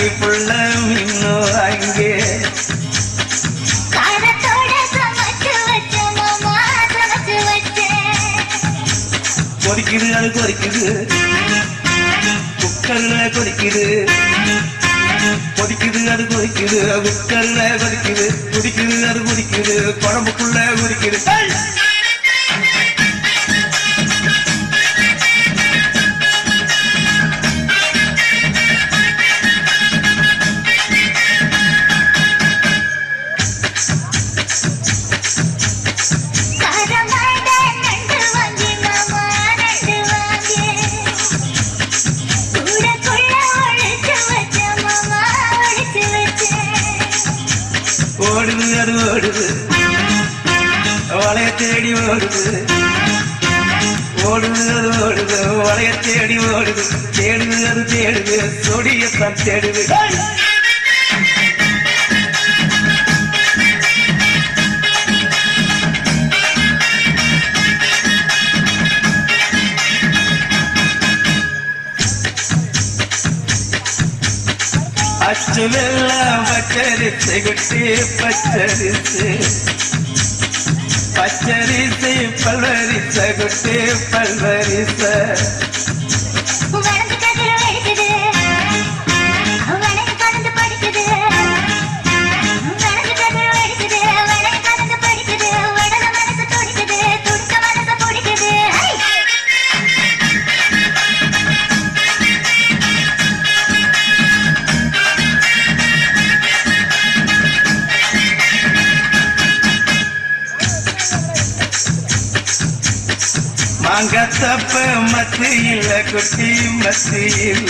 புள்ள இன்னும் அங்கே காரத்தோட சமைச்சு வச்ச மாமா சமைச்சு வச்சேன் கொதிக்குது அது கொதிக்குது குக்கர்ல கொதிக்குது கொதிக்குது அது கொதிக்குது குக்கர்ல கொதிக்குது குதிக்குது அது குதிக்குது குழம்புக்குள்ள குதிக்குது ஏய்! காரமாட நண்டு வாங்கி மாமா நண்டு வாங்கி கூடக்குள்ள ஒழிச்சு வச்ச மாமா ஒழிச்சு வச்சேன் ஓடுது அது ஓடுது வளைய தேடி ஓடுது ஓடுது அது ஓடுது வளைய தேடி ஓடுது தேடுது அது தேடுது சொடியத்தான் தேடுது ஏய்! அச்சு வெள்ளம் பச்சரிசை குட்டி பச்சரிசு பச்சரிசை பல்வரிச குட்டி பல்வரிச வளர்ந்து கதிர் வெடிக்குது வளைய கலந்து படிக்குது வளர்ந்து கதிர் வெடிக்குது வளைய கலந்து படிக்குது உடல மனசு துடிக்குது துடிக்க மனசு பிடிக்குது ஐ! மாங்கத்தப்ப மத்து இல்ல குட்டி மத்து இல்ல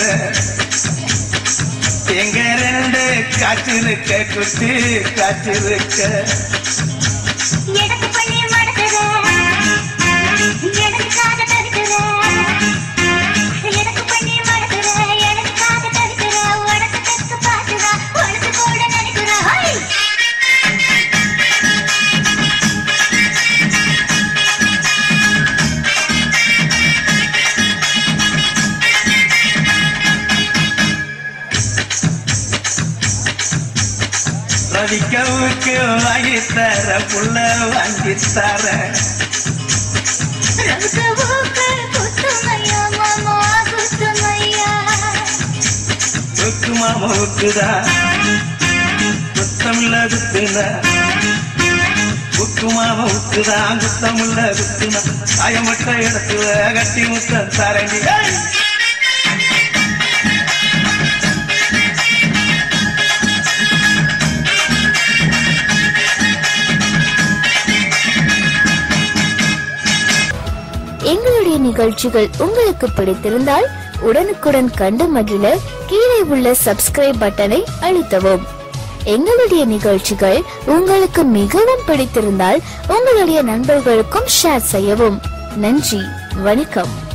எங்க ரெண்டு காற்றிருக்க குட்டி காற்றிருக்க எனக்கு பள்ளி மடக்குது எனக்கு காத தடுக்குது எனக்கு பள்ளி மடக்குது எனக்கு காத தடுக்குது உனக்கு தெற்கு பார்க்குதா உனக்கு கூட நினைக்குதா ஹை! ரவிக்கவுக்கு வாங்கி தர புள்ள வாங்கி தர ரவுக்கு குத்துமையா மாமா குத்துமையா உக்கு மாமாவுக்குதா குத்தமில்ல குத்துனா உக்கு மாமாவுக்குதா குத்தமில்ல குத்துனா காயமட்ட இடத்துல கட்டி முத்தம் தரண்டி ஏய்! எங்களுடைய நிகழ்ச்சிகள் உங்களுக்கு பிடித்திருந்தால் உடனுக்குடன் கண்டு மகிழ கீழே உள்ள சப்ஸ்கிரைப் பட்டனை அழுத்தவும் எங்களுடைய நிகழ்ச்சிகள் உங்களுக்கு மிகவும் பிடித்திருந்தால் உங்களுடைய நண்பர்களுக்கும் ஷேர் செய்யவும் நன்றி வணக்கம்